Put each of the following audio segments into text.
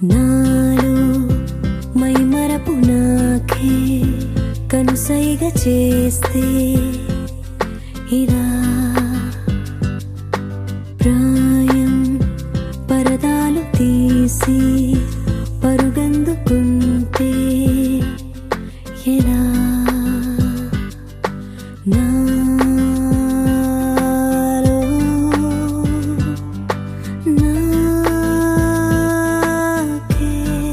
నాలో మైమరపు నాకే కనుసైగ చేస్తే ఇలా ప్రాయం పరదాలు తీసి పరుగందుకుంటే ఎలా నాలో నాకే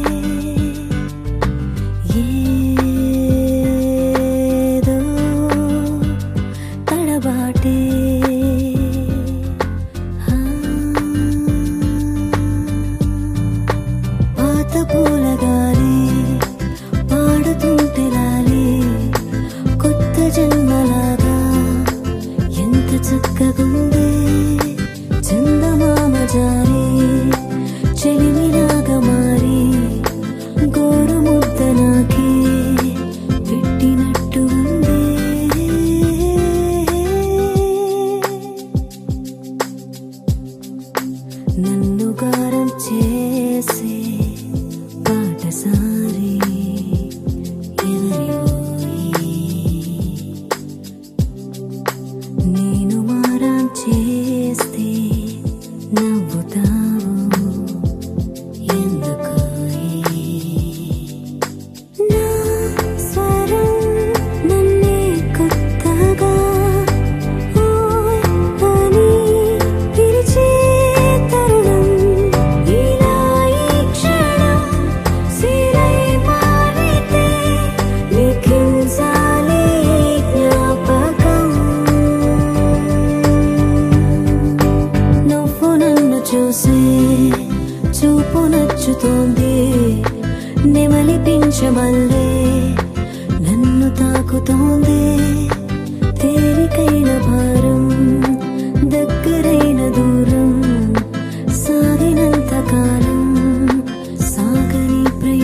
ఏదో తడబాటే ఆ. పాత పూల గాలి పాడుతుంటే లాలి కొత్త జన్మలాగా ఎంత చక్కగుందే చందమామ జారి చెలిమిలాగా మారి గోరు ముద్ద నాకే పెట్టినట్టు ఉందే నన్ను గారం చేసే పాటసారి ఎవరివోయి నేను మారం చేస్తే నవ్వుతావు ఎందుకోయి నా స్వరం నన్నే కొత్తగా ఓయ్ అని పిలిచే తరుణం ఇలా ఈ క్షణం సిరై మారితే లిఖించాలి ఈ జ్ఞాపకం నువ్వు నన్ను చూసే చూపు నచ్చుతోంది నెమలిపించమల్లే నన్ను తాకుతోంది తేలికైన భారం దగ్గరైన దూరం సాగినంత కాలం సాగని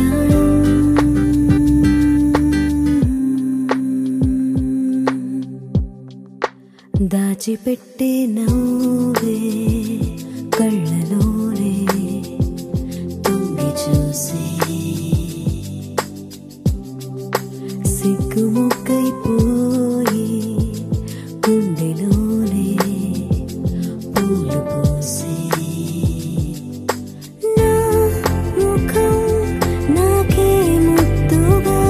ప్రయాణం దాచిపెట్టే నవ్వే కళ్ళలోనే తొంగి చూసే సిగ్గుముక్కైపోయి గుండెలోనే పూలు పూసే నా ముఖం నాకే ముద్దుగా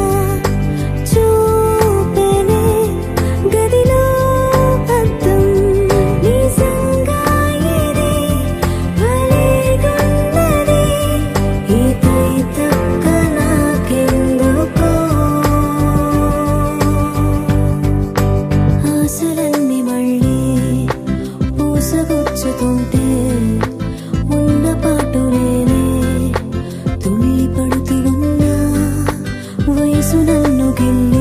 చూపెనే గదిలో అద్దం నిజంగా ఇది భలేగున్నది ఇతై తక్క నాకెందుకో ఆశలన్నీ మళ్ళీ పూసగుచ్చుతుంటే ఉన్న పాటు నేనే తుళ్ళి పడుతూ ఉన్నా వయసు నన్ను గిల్లి